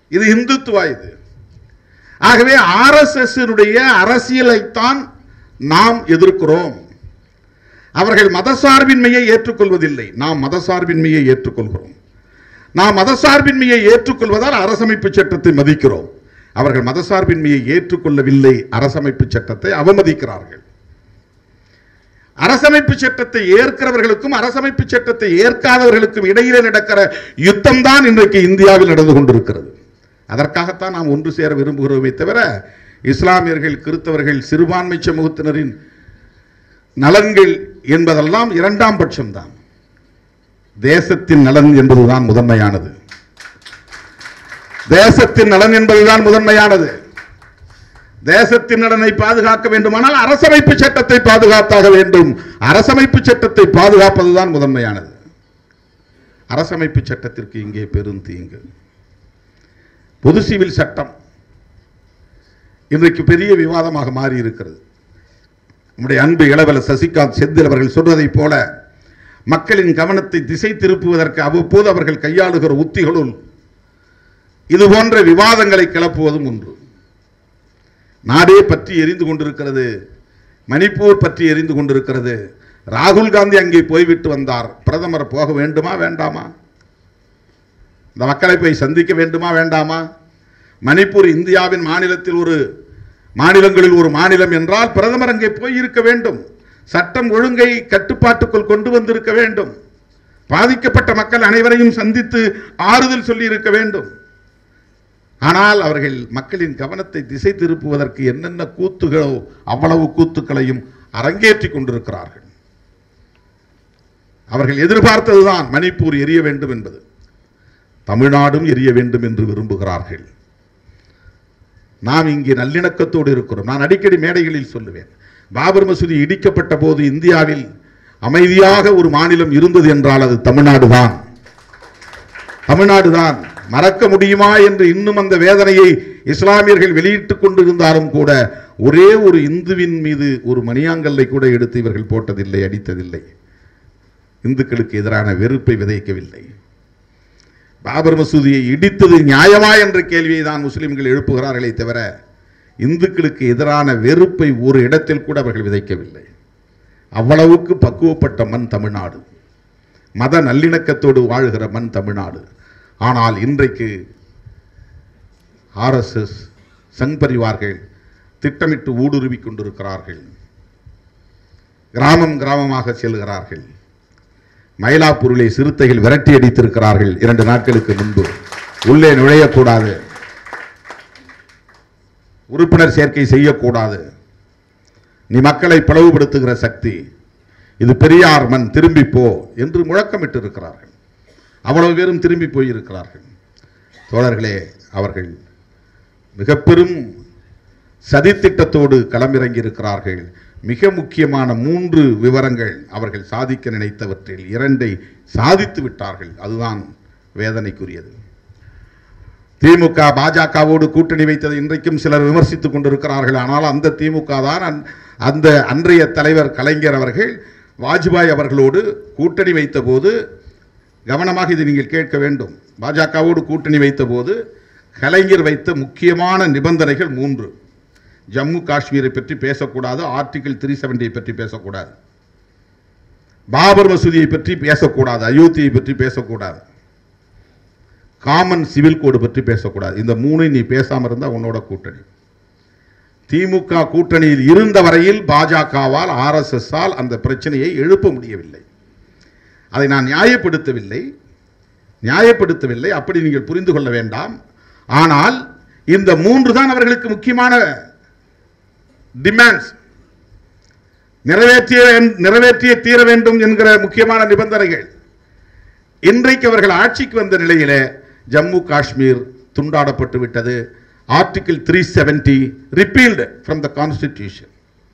இது இந்துத்துவா இது ஆகவே ஆர்எஸ்எஸ் அரசியலைத்தான் நாம் எதிர்க்கிறோம் அவர்கள் மதசார்பின்மையை ஏற்றுக்கொள்வதில்லை நாம் மதசார்பின்மையை ஏற்றுக்கொள்கிறோம் நாம் மதசார்பின்மையை ஏற்றுக்கொள்வதால் அரசமைப்பு சட்டத்தை மதிக்கிறோம் அவர்கள் மதசார்பின்மையை ஏற்றுக்கொள்ளவில்லை அரசமைப்பு சட்டத்தை அவமதிக்கிறார்கள் அரசமைப்பு சட்டத்தை ஏற்கிறவர்களுக்கும் அரசமைப்பு சட்டத்தை ஏற்காதவர்களுக்கும் இடையிலே நடக்கிற யுத்தம் தான் இன்றைக்கு இந்தியாவில் நடந்து கொண்டிருக்கிறது அதற்காகத்தான் நாம் ஒன்று சேர விரும்புகிறோமே தவிர இஸ்லாமியர்கள் கிறித்தவர்கள் சிறுபான்மை சமூகத்தினரின் நலன்கள் என்பதெல்லாம் இரண்டாம் பட்சம்தான் தேசத்தின் நலன் என்பதுதான் முதன்மையானது தேசத்தின் நலன் என்பதுதான் முதன்மையானது தேசத்தின் நலனை பாதுகாக்க வேண்டுமானால் அரசமைப்பு சட்டத்தை பாதுகாத்தாக வேண்டும் அரசமைப்பு சட்டத்தை பாதுகாப்பதுதான் முதன்மையானது அரசமைப்பு சட்டத்திற்கு இங்கே பெருந்தீங்கு பொது சிவில் சட்டம் இன்றைக்கு பெரிய விவாதமாக மாறி இருக்கிறது நம்முடைய அன்பு இளவல சசிகாந்த் செந்தில் அவர்கள் சொன்னதைப் போல மக்களின் கவனத்தை திசை திருப்புவதற்கு அவ்வப்போது அவர்கள் கையாளுகிற உத்திகளுள் இது போன்ற விவாதங்களை கிளப்புவதும் ஒன்று நாடே பற்றி எரிந்து கொண்டிருக்கிறது மணிப்பூர் பற்றி எரிந்து கொண்டிருக்கிறது ராகுல் காந்தி அங்கே போய்விட்டு வந்தார் பிரதமர் போக வேண்டுமா வேண்டாமா இந்த மக்களை போய் சந்திக்க வேண்டுமா வேண்டாமா மணிப்பூர் இந்தியாவின் மாநிலத்தில் ஒரு மாநிலங்களில் ஒரு மாநிலம் என்றால் பிரதமர் அங்கே போய் இருக்க வேண்டும் சட்டம் ஒழுங்கை கட்டுப்பாட்டுக்குள் கொண்டு வந்திருக்க வேண்டும் பாதிக்கப்பட்ட மக்கள் அனைவரையும் சந்தித்து ஆறுதல் சொல்லி இருக்க வேண்டும் ஆனால் அவர்கள் மக்களின் கவனத்தை திசை திருப்புவதற்கு என்னென்ன கூத்துகளோ அவ்வளவு கூத்துக்களையும் அரங்கேற்றிக் கொண்டிருக்கிறார்கள் அவர்கள் எதிர்பார்த்ததுதான் மணிப்பூர் எரிய வேண்டும் என்பது தமிழ்நாடும் எரிய வேண்டும் என்று விரும்புகிறார்கள் நாம் இங்கே நல்லிணக்கத்தோடு இருக்கிறோம் நான் அடிக்கடி மேடைகளில் சொல்லுவேன் பாபர் மசூதி இடிக்கப்பட்ட போது இந்தியாவில் அமைதியாக ஒரு மாநிலம் இருந்தது என்றால் அது தமிழ்நாடு தான் தமிழ்நாடு தான் மறக்க முடியுமா என்று இன்னும் அந்த வேதனையை இஸ்லாமியர்கள் வெளியிட்டுக் கொண்டிருந்தாலும் கூட ஒரே ஒரு இந்துவின் மீது ஒரு மணியாங்கல்லை கூட எடுத்து இவர்கள் போட்டதில்லை அடித்ததில்லை இந்துக்களுக்கு எதிரான வெறுப்பை விதைக்கவில்லை பாபர் மசூதியை இடித்தது நியாயமா என்ற கேள்வியை தான் முஸ்லிம்கள் எழுப்புகிறார்களே தவிர இந்துக்களுக்கு எதிரான வெறுப்பை ஒரு இடத்தில் கூட அவர்கள் விதைக்கவில்லை அவ்வளவுக்கு பக்குவப்பட்ட மண் தமிழ்நாடு மத நல்லிணக்கத்தோடு வாழுகிற மண் தமிழ்நாடு ஆனால் இன்றைக்கு ஆர்எஸ்எஸ் சங் பரிவார்கள் திட்டமிட்டு ஊடுருவி கொண்டிருக்கிறார்கள் கிராமம் கிராமமாக செல்கிறார்கள் மயிலாப்பூரிலே சிறுத்தைகள் விரட்டி அடித்திருக்கிறார்கள் இரண்டு நாட்களுக்கு முன்பு உள்ளே நுழையக்கூடாது உறுப்பினர் சேர்க்கை செய்யக்கூடாது நீ மக்களை பிளவுபடுத்துகிற சக்தி இது பெரியார் மண் திரும்பி போ என்று முழக்கமிட்டு இருக்கிறார்கள் அவ்வளவு பேரும் திரும்பி போயிருக்கிறார்கள் தோழர்களே அவர்கள் மிக பெரும் சதித்திட்டத்தோடு களமிறங்கி இருக்கிறார்கள் மிக முக்கியமான மூன்று விவரங்கள் அவர்கள் சாதிக்க நினைத்தவற்றில் இரண்டை சாதித்து விட்டார்கள் அதுதான் வேதனைக்குரியது திமுக பாஜகவோடு கூட்டணி வைத்ததை இன்றைக்கும் சிலர் விமர்சித்துக் கொண்டிருக்கிறார்கள் ஆனால் அந்த திமுக தான் அந்- அந்த அன்றைய தலைவர் கலைஞர் அவர்கள் வாஜ்பாய் அவர்களோடு கூட்டணி வைத்தபோது கவனமாக இதை நீங்கள் கேட்க வேண்டும் பாஜகவோடு கூட்டணி வைத்தபோது கலைஞர் வைத்த முக்கியமான நிபந்தனைகள் மூன்று ஜம்மு காஷ்மீரை பற்றி பேசக்கூடாது ஆர்டிகிள் த்ரீ பற்றி பேசக்கூடாது பாபர் மசூதியை பற்றி பேசக்கூடாது அயோத்தியை பற்றி பேசக்கூடாது காமன் சிவில் கோடு பற்றி பேசக்கூடாது இந்த மூணை நீ பேசாம இருந்தா உன்னோட கூட்டணி திமுக கூட்டணியில் இருந்த வரையில் பாஜகவால் ஆர்எஸ்எஸ் ஆல் அந்த பிரச்சனையை எழுப்ப முடியவில்லை அதை நான் நியாயப்படுத்தவில்லை நியாயப்படுத்தவில்லை அப்படி நீங்கள் புரிந்து கொள்ள வேண்டாம் ஆனால் இந்த மூன்று தான் அவர்களுக்கு முக்கியமான டிமாண்ட்ஸ் நிறைவேற்றிய நிறைவேற்றிய தீர வேண்டும் என்கிற முக்கியமான நிபந்தனைகள் இன்றைக்கு அவர்கள் ஆட்சிக்கு வந்த நிலையிலே ஜம்மு காஷ்மீர் துண்டாடப்பட்டு விட்டது article three seventy repealed from the constitution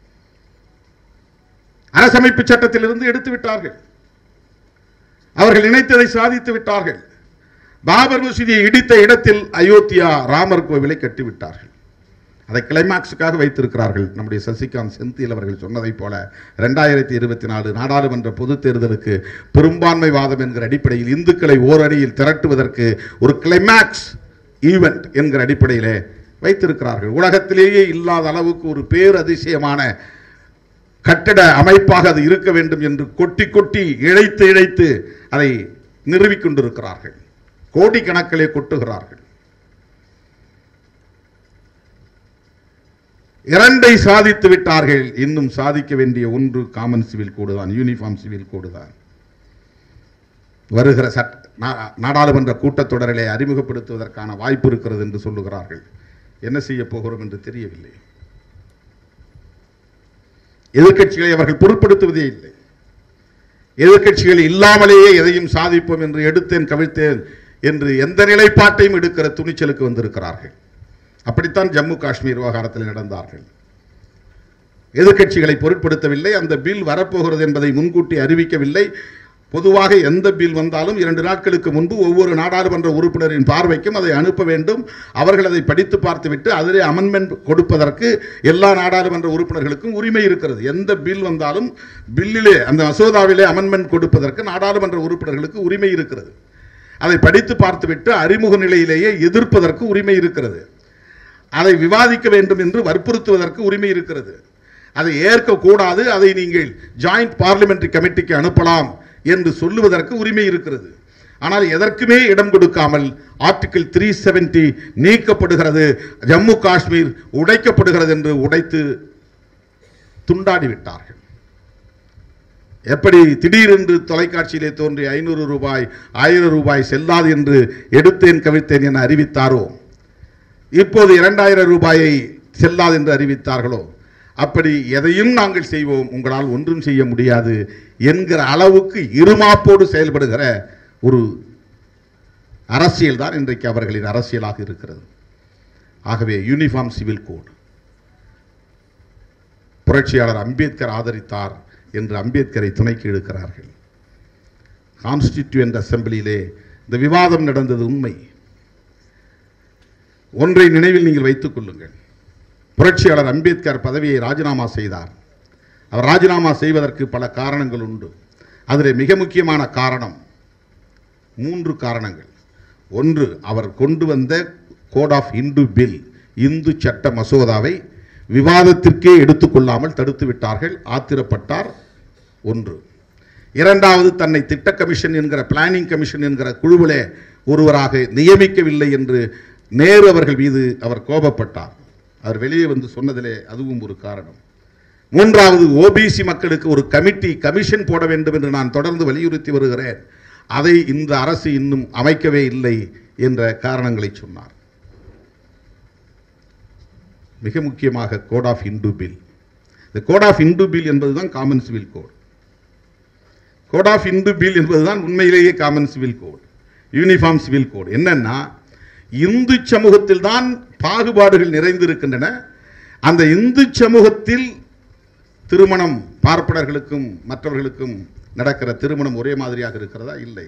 அரசமைப்பு சட்டத்திலிருந்து எடுத்து விட்டார்கள் அவர்கள் நினைத்ததை சாதித்து விட்டார்கள் பாபர் மசூதியை இடித்த இடத்தில் அயோத்தியா ராமர் கோவிலை கட்டிவிட்டார்கள் அதை கிளைமாக்ஸுக்காக வைத்திருக்கிறார்கள் நம்முடைய சசிகாந்த் செந்தில் அவர்கள் சொன்னதைப் போல ரெண்டாயிரத்தி இருபத்தி நாலு நாடாளுமன்ற பொதுத் தேர்தலுக்கு பெரும்பான்மை வாதம் என்கிற அடிப்படையில் இந்துக்களை ஓரடியில் திரட்டுவதற்கு ஒரு கிளைமாக்ஸ் ஈவெண்ட் என்கிற அடிப்படையிலே வைத்திருக்கிறார்கள் உலகத்திலேயே இல்லாத அளவுக்கு ஒரு பேரதிசயமான கட்டட அமைப்பாக அது இருக்க வேண்டும் என்று கொட்டி கொட்டி இழைத்து இழைத்து அதை நிறுவிக் கொண்டிருக்கிறார்கள் கோடிக்கணக்கிலே கொட்டுகிறார்கள் இரண்டை சாதித்து விட்டார்கள் இன்னும் சாதிக்க வேண்டிய ஒன்று காமன் சிவில் கோடு தான் யூனிஃபார்ம் சிவில் கோடு தான் வருகிற சட்ட நா- நாடாளுமன்ற கூட்டத்தொடரிலே அறிமுகப்படுத்துவதற்கான வாய்ப்பு இருக்கிறது என்று சொல்லுகிறார்கள் என்ன செய்ய போகிறோம் என்று தெரியவில்லை எதிர்க்கட்சிகளை அவர்கள் பொருட்படுத்துவதே இல்லை எதிர்க்கட்சிகள் இல்லாமலேயே எதையும் சாதிப்போம் என்று எடுத்தேன் கவிழ்த்தேன் என்று எந்த நிலைப்பாட்டையும் எடுக்கிற துணிச்சலுக்கு வந்திருக்கிறார்கள் அப்படித்தான் ஜம்மு காஷ்மீர் விவகாரத்தில் நடந்தார்கள் எதிர்க்கட்சிகளை பொருட்படுத்தவில்லை அந்த பில் வரப்போகிறது என்பதை முன்கூட்டி அறிவிக்கவில்லை பொதுவாக எந்த பில் வந்தாலும் இரண்டு நாட்களுக்கு முன்பு ஒவ்வொரு நாடாளுமன்ற உறுப்பினரின் பார்வைக்கும் அதை அனுப்ப வேண்டும் அவர்கள் அதை படித்து பார்த்துவிட்டு அதிலே அமெண்ட்மெண்ட் கொடுப்பதற்கு எல்லா நாடாளுமன்ற உறுப்பினர்களுக்கும் உரிமை இருக்கிறது எந்த பில் வந்தாலும் பில்லிலே அந்த மசோதாவிலே அமெண்ட்மெண்ட் கொடுப்பதற்கு நாடாளுமன்ற உறுப்பினர்களுக்கு உரிமை இருக்கிறது அதை படித்து பார்த்துவிட்டு அறிமுக நிலையிலேயே எதிர்ப்பதற்கு உரிமை இருக்கிறது அதை விவாதிக்க வேண்டும் என்று வற்புறுத்துவதற்கு உரிமை இருக்கிறது அதை ஏற்கக்கூடாது அதை நீங்கள் ஜாயிண்ட் பார்லிமெண்டரி கமிட்டிக்கு அனுப்பலாம் என்று சொல்லுவதற்கு உரிமை இருக்கிறது ஆனால் எதற்குமே இடம் கொடுக்காமல் ஆர்டிகிள் த்ரீ செவன்டி நீக்கப்படுகிறது ஜம்மு காஷ்மீர் உடைக்கப்படுகிறது என்று உடைத்து துண்டாடி விட்டார்கள் எப்படி திடீரென்று தொலைக்காட்சியிலே தோன்றி ஐநூறு ரூபாய் ஆயிரம் ரூபாய் செல்லாது என்று எடுத்தேன் கவிழ்த்தேன் என அறிவித்தாரோ இப்போது இரண்டாயிரம் ரூபாயை செல்லாது என்று அறிவித்தார்களோ அப்படி எதையும் நாங்கள் செய்வோம் உங்களால் ஒன்றும் செய்ய முடியாது என்கிற அளவுக்கு இருமாப்போடு செயல்படுகிற ஒரு அரசியல் தான் இன்றைக்கு அவர்களின் அரசியலாக இருக்கிறது ஆகவே யூனிஃபார்ம் சிவில் கோட் புரட்சியாளர் அம்பேத்கர் ஆதரித்தார் என்று அம்பேத்கரை துணைக்கு இழுக்கிறார்கள் கான்ஸ்டிடியூயன்ட் அசெம்பிளியிலே இந்த விவாதம் நடந்தது உண்மை ஒன்றை நினைவில் நீங்கள் வைத்துக் கொள்ளுங்கள் புரட்சியாளர் அம்பேத்கர் பதவியை ராஜினாமா செய்தார் அவர் ராஜினாமா செய்வதற்கு பல காரணங்கள் உண்டு அதில் மிக முக்கியமான காரணம் மூன்று காரணங்கள் ஒன்று அவர் கொண்டு வந்த code of Hindu bill Hindu சட்ட மசோதாவை விவாதத்திற்கே எடுத்துக்கொள்ளாமல் தடுத்து விட்டார்கள் ஆத்திரப்பட்டார் ஒன்று இரண்டாவது தன்னை திட்ட கமிஷன் என்கிற பிளானிங் கமிஷன் என்கிற குழுவிலே ஒருவராக நியமிக்கவில்லை என்று நேரு அவர்கள் மீது அவர் கோபப்பட்டார் அவர் வெளியே வந்து சொன்னதிலே அதுவும் ஒரு காரணம் மூன்றாவது ஓபிசி மக்களுக்கு ஒரு கமிட்டி கமிஷன் போட வேண்டும் என்று நான் தொடர்ந்து வலியுறுத்தி வருகிறேன் அதை இந்த அரசு இன்னும் அமைக்கவே இல்லை என்ற காரணங்களை சொன்னார் மிக முக்கியமாக கோட் ஆஃப் இந்து பில் இந்த கோட் ஆஃப் இந்து பில் என்பதுதான் common civil code code of Hindu bill என்பதுதான் உண்மையிலேயே common civil code uniform civil code என்னன்னா இந்து சமூகத்தில் தான் பாகுபாடுகள் நிறைந்திருக்கின்றன அந்த இந்து சமூகத்தில் திருமணம் பார்ப்பனர்களுக்கும் மற்றவர்களுக்கும் நடக்கிற திருமணம் ஒரே மாதிரியாக இருக்கிறதா இல்லை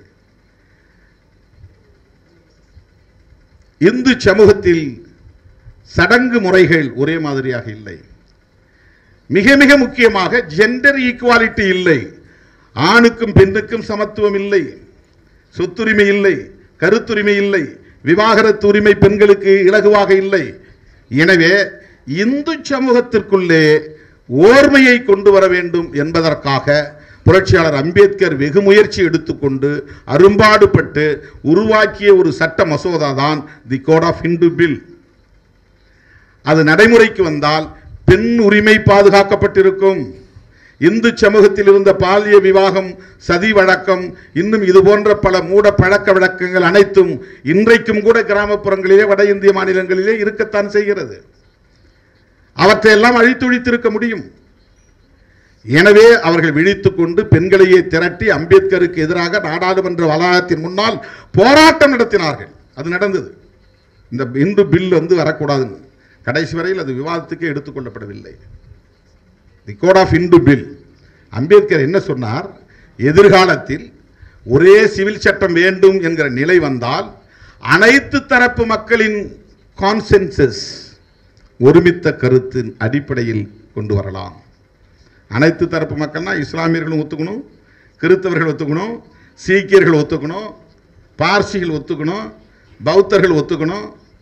இந்து சமூகத்தில் சடங்கு முறைகள் ஒரே மாதிரியாக இல்லை மிக மிக முக்கியமாக ஜெண்டர் ஈக்குவாலிட்டி இல்லை ஆணுக்கும் பெண்ணுக்கும் சமத்துவம் இல்லை சொத்துரிமை இல்லை கருத்துரிமை இல்லை விவாகரத்து உரிமை பெண்களுக்கு இலகுவாக இல்லை எனவே இந்து சமூகத்திற்குள்ளே ஓர்மையை கொண்டு வர வேண்டும் என்பதற்காக புரட்சியாளர் அம்பேத்கர் வெகு முயற்சி எடுத்துக்கொண்டு அரும்பாடுபட்டு உருவாக்கிய ஒரு சட்ட மசோதா தான் the code of Hindu bill அது நடைமுறைக்கு வந்தால் பெண் உரிமை பாதுகாக்கப்பட்டிருக்கும் இந்து சமூகத்தில் இருந்த பாலிய விவாகம் சதி வழக்கம் இன்னும் இது போன்ற பல மூட பழக்க வழக்கங்கள் அனைத்தும் இன்றைக்கும் கூட கிராமப்புறங்களிலே வட இந்திய மாநிலங்களிலே இருக்கத்தான் செய்கிறது அவற்றையெல்லாம் அழித்தொழித்திருக்க முடியும் எனவே அவர்கள் விழித்துக் கொண்டு பெண்களையே திரட்டி அம்பேத்கருக்கு எதிராக நாடாளுமன்ற வளாகத்தின் முன்னால் போராட்டம் நடத்தினார்கள் அது நடந்தது இந்த இந்து பில் வந்து வரக்கூடாதுன்னு கடைசி வரையில் அது விவாதத்துக்கே எடுத்துக்கொள்ளப்படவில்லை the code of Hindu bill Ambedkar என்ன சொன்னார் எதிர்காலத்தில் ஒரே சிவில் சட்டம் வேண்டும் என்கிற நிலை வந்தால் அனைத்து தரப்பு மக்களின் கான்சென்சஸ் ஒருமித்த கருத்தின் அடிப்படையில் கொண்டு வரலாம் அனைத்து தரப்பு மக்கள்னா இஸ்லாமியர்களும் ஒத்துக்கணும் கிறித்தவர்கள் ஒத்துக்கணும் சீக்கியர்கள் ஒத்துக்கணும் பார்சிகள் ஒத்துக்கணும் பௌத்தர்கள் ஒத்துக்கணும்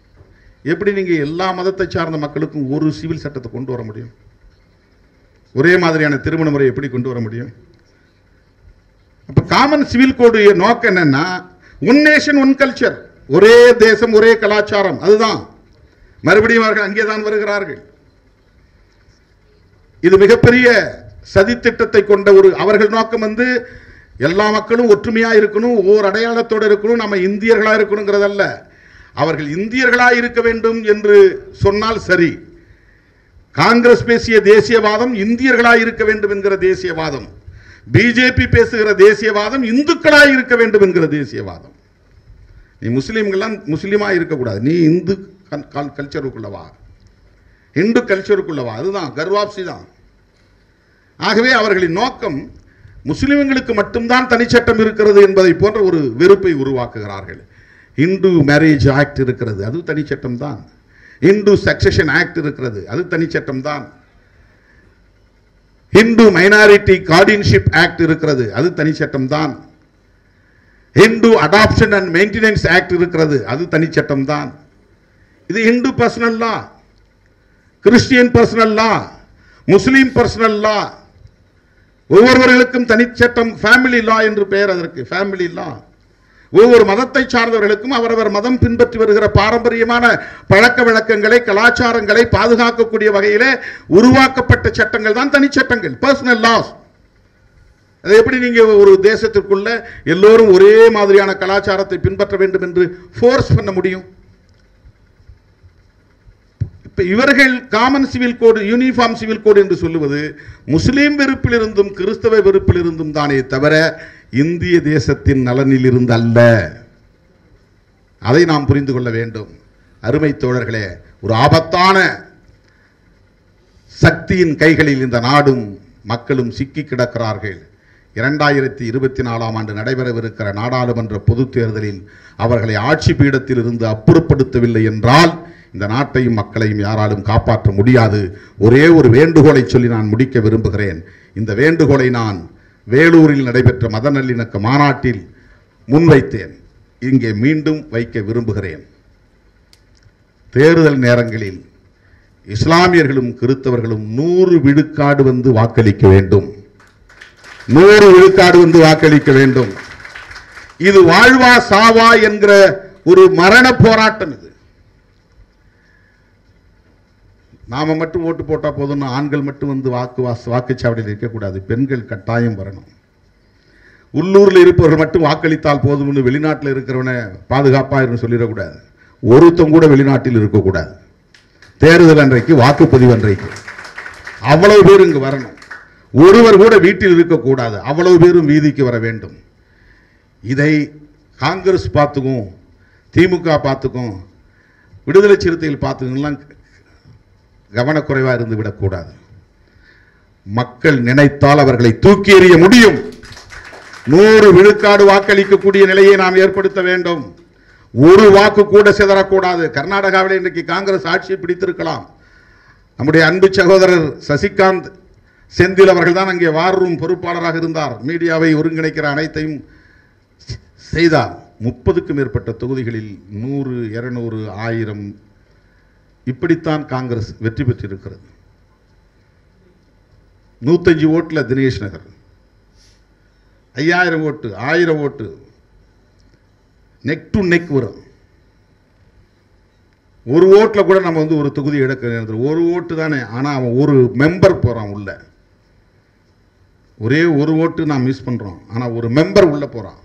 எப்படி நீங்க எல்லா மதத்தை சார்ந்த மக்களுக்கும் ஒரு சிவில் சட்டத்தை கொண்டு வர முடியும் ஒரே மாதிரியான திருமண முறை எப்படி கொண்டு வர முடியும் அப்ப காமன் சிவில் கோடு நோக்கம் என்னன்னா ஒன் நேஷன் ஒன் கல்ச்சர் ஒரே தேசம் ஒரே கலாச்சாரம் அதுதான் மறுபடியும் அவர்கள் அங்கே தான் வருகிறார்கள் இது மிகப்பெரிய சதித்திட்டத்தை கொண்ட ஒரு அவர்கள் நோக்கம் வந்து எல்லா மக்களும் ஒற்றுமையா இருக்கணும் ஒவ்வொரு அடையாளத்தோடு இருக்கணும் நம்ம இந்தியர்களா இருக்கணுங்கிறதல்ல அவர்கள் இந்தியர்களா இருக்க வேண்டும் என்று சொன்னால் சரி காங்கிரஸ் பேசிய தேசியவாதம் இந்தியர்களாய் இருக்க வேண்டும் என்கிற தேசியவாதம் பிஜேபி பேசுகிற தேசியவாதம் இந்துக்களாய் இருக்க வேண்டும் என்கிற தேசியவாதம் நீ முஸ்லீம்கள்லாம் முஸ்லீமா இருக்கக்கூடாது நீ இந்து கல்ச்சருக்குள்ள வா இந்து கல்ச்சருக்குள்ள வா அதுதான் கர்வாப்சி தான் ஆகவே அவர்களின் நோக்கம் முஸ்லிம்களுக்கு மட்டும்தான் தனிச்சட்டம் இருக்கிறது என்பதை போன்ற ஒரு வெறுப்பை உருவாக்குகிறார்கள் இந்து மேரேஜ் ஆக்ட் இருக்கிறது அது தனிச்சட்டம் தான் இந்து சக்சஷன் ஆக்ட் இருக்கிறது அது தனிச்சட்டம் தான் இந்து மைனாரிட்டி கார்டியன்ஷிப் ஆக்ட் இருக்கிறது அது தனிச்சட்டம் தான் Hindu adoption and maintenance act இருக்கிறது அது தனிச்சட்டம் தான் இது Hindu personal law Christian personal law Muslim personal law ஒவ்வொருவர்களுக்கும் தனிச்சட்டம் ஃபேமிலி லா என்று பெயர் அதற்கு ஃபேமிலி லா ஒவ்வொரு மதத்தை சார்ந்தவர்களுக்கும் அவரவர் மதம் பின்பற்றி வருகிற பாரம்பரியமான பழக்க வழக்கங்களை கலாச்சாரங்களை பாதுகாக்கக்கூடிய வகையிலே உருவாக்கப்பட்ட சட்டங்கள் தான் தனிச்சட்டங்கள் பர்சனல் லாஸ் அது எப்படி நீங்க ஒரு தேசத்திற்குள்ள எல்லோரும் ஒரே மாதிரியான கலாச்சாரத்தை பின்பற்ற வேண்டும் என்று ஃபோர்ஸ் பண்ண முடியும் இப்ப இவர்கள் common civil code uniform civil code என்று சொல்லுவது முஸ்லீம் வெறுப்பிலிருந்தும் கிறிஸ்தவ வெறுப்பிலிருந்தும் தானே தவிர இந்திய தேசத்தின் நலனில் இருந்து அல்ல அதை நாம் புரிந்து கொள்ள வேண்டும் அருமை தோழர்களே ஒரு ஆபத்தான சக்தியின் கைகளில் இந்த நாடும் மக்களும் சிக்கி கிடக்கிறார்கள் இரண்டாயிரத்தி இருபத்தி நாலாம் ஆண்டு நடைபெறவிருக்கிற நாடாளுமன்ற பொதுத் தேர்தலில் அவர்களை ஆட்சி பீடத்தில் இருந்து அப்புறப்படுத்தவில்லை என்றால் இந்த நாட்டையும் மக்களையும் யாராலும் காப்பாற்ற முடியாது ஒரே ஒரு வேண்டுகோளை சொல்லி நான் முடிக்க விரும்புகிறேன் இந்த வேண்டுகோளை நான் வேலூரில் நடைபெற்ற மத நல்லிணக்க மாநாட்டில் முன்வைத்தேன் இங்கே மீண்டும் வைக்க விரும்புகிறேன் தேர்தல் நேரங்களில் இஸ்லாமியர்களும் கிறிஸ்தவர்களும் நூறு விழுக்காடு வந்து வாக்களிக்க வேண்டும் நூறு விழுக்காடு வந்து வாக்களிக்க வேண்டும் இது வாழ்வா சாவா என்கிற ஒரு மரண போராட்டம் இது நாம மட்டும் ஓட்டு போட்டா போதும்னு ஆண்கள் மட்டும் வந்து வாக்கு வாஸ் வாக்குச்சாவடியில் இருக்கக்கூடாது பெண்கள் கட்டாயம் வரணும் உள்ளூரில் இருப்பவர்கள் மட்டும் வாக்களித்தால் போதும்னு வெளிநாட்டில் இருக்கிறவனை பாதுகாப்பா இருந்து சொல்லிடக்கூடாது ஒருத்தன் கூட வெளிநாட்டில் இருக்கக்கூடாது தேர்தல் அன்றைக்கு வாக்குப்பதிவு அன்றைக்கு அவ்வளவு பேர் இங்கு வரணும் ஒருவர் கூட வீட்டில் இருக்கக்கூடாது அவ்வளவு பேரும் வீதிக்கு வர வேண்டும் இதை காங்கிரஸ் பார்த்துக்கும் திமுக பார்த்துக்கும் விடுதலை சிறுத்தைகள் பார்த்துக்கெல்லாம் கவனக்குறைவாக இருந்து விடக்கூடாது மக்கள் நினைத்தால் அவர்களை தூக்கி எறிய முடியும் நூறு விழுக்காடு வாக்களிக்கக்கூடிய நிலையை நாம் ஏற்படுத்த வேண்டும் ஒரு வாக்கு கூட சிதறக்கூடாது கர்நாடகாவில் இன்றைக்கு காங்கிரஸ் ஆட்சியை பிடித்திருக்கலாம் நம்முடைய அன்பு சகோதரர் சசிகாந்த் செந்தில் அவர்கள் தான் அங்கே வார் ரூம் பொறுப்பாளராக இருந்தார் மீடியாவை ஒருங்கிணைக்கிற அனைத்தையும் செய்தார் முப்பதுக்கும் மேற்பட்ட தொகுதிகளில் நூறு இருநூறு ஆயிரம் இப்படித்தான் காங்கிரஸ் வெற்றி பெற்றிருக்கிறது நூத்தஞ்சு ஓட்டில் தினேஷ் நகர் ஐயாயிரம் ஓட்டு ஆயிரம் ஓட்டு நெக் டு நெக் வரும் ஒரு ஓட்டில் கூட நம்ம வந்து ஒரு தொகுதி எடுக்க நேரத்தில் ஒரு ஓட்டு தானே ஆனால் அவன் ஒரு மெம்பர் போகிறான் உள்ள ஒரே ஒரு ஓட்டு நான் மிஸ் பண்ணுறோம் ஆனால் ஒரு மெம்பர் உள்ள போகிறான்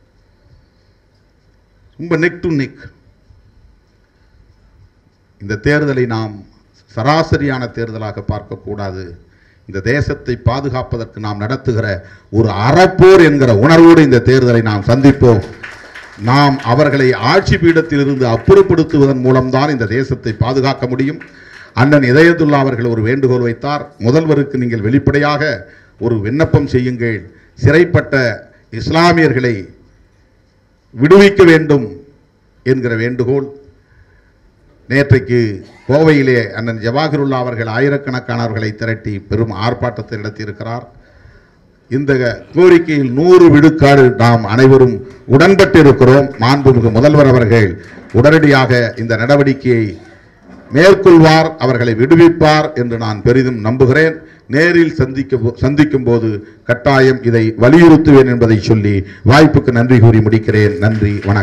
ரொம்ப நெக் டு நெக் இந்த தேர்தலை நாம் சராசரியான தேர்தலாக பார்க்கக்கூடாது இந்த தேசத்தை பாதுகாப்பதற்கு நாம் நடத்துகிற ஒரு அறப்போர் என்கிற உணர்வோடு இந்த தேர்தலை நாம் சந்திப்போம் நாம் அவர்களை ஆட்சி பீடத்திலிருந்து அப்புறப்படுத்துவதன் மூலம்தான் இந்த தேசத்தை பாதுகாக்க முடியும் அண்ணன் இதயத்துல்லா அவர்கள் ஒரு வேண்டுகோள் வைத்தார் முதல்வருக்கு நீங்கள் வெளிப்படையாக ஒரு விண்ணப்பம் செய்யுங்கள் சிறைப்பட்ட இஸ்லாமியர்களை விடுவிக்க வேண்டும் என்கிற வேண்டுகோள் நேற்றைக்கு கோவையிலே அண்ணன் ஜவாஹிருல்லா அவர்கள் ஆயிரக்கணக்கானவர்களை திரட்டி பெரும் ஆர்ப்பாட்டத்தை நடத்தியிருக்கிறார் இந்த கோரிக்கையில் நூறு விழுக்காடு நாம் அனைவரும் உடன்பட்டு இருக்கிறோம் மாண்புமிகு முதல்வர் அவர்கள் உடனடியாக இந்த நடவடிக்கையை மேற்கொள்வார் அவர்களை விடுவிப்பார் என்று நான் பெரிதும் நம்புகிறேன் நேரில் சந்திக்க சந்திக்கும் போது கட்டாயம் இதை வலியுறுத்துவேன் என்பதை சொல்லி வாய்ப்புக்கு நன்றி கூறி முடிக்கிறேன் நன்றி வணக்கம்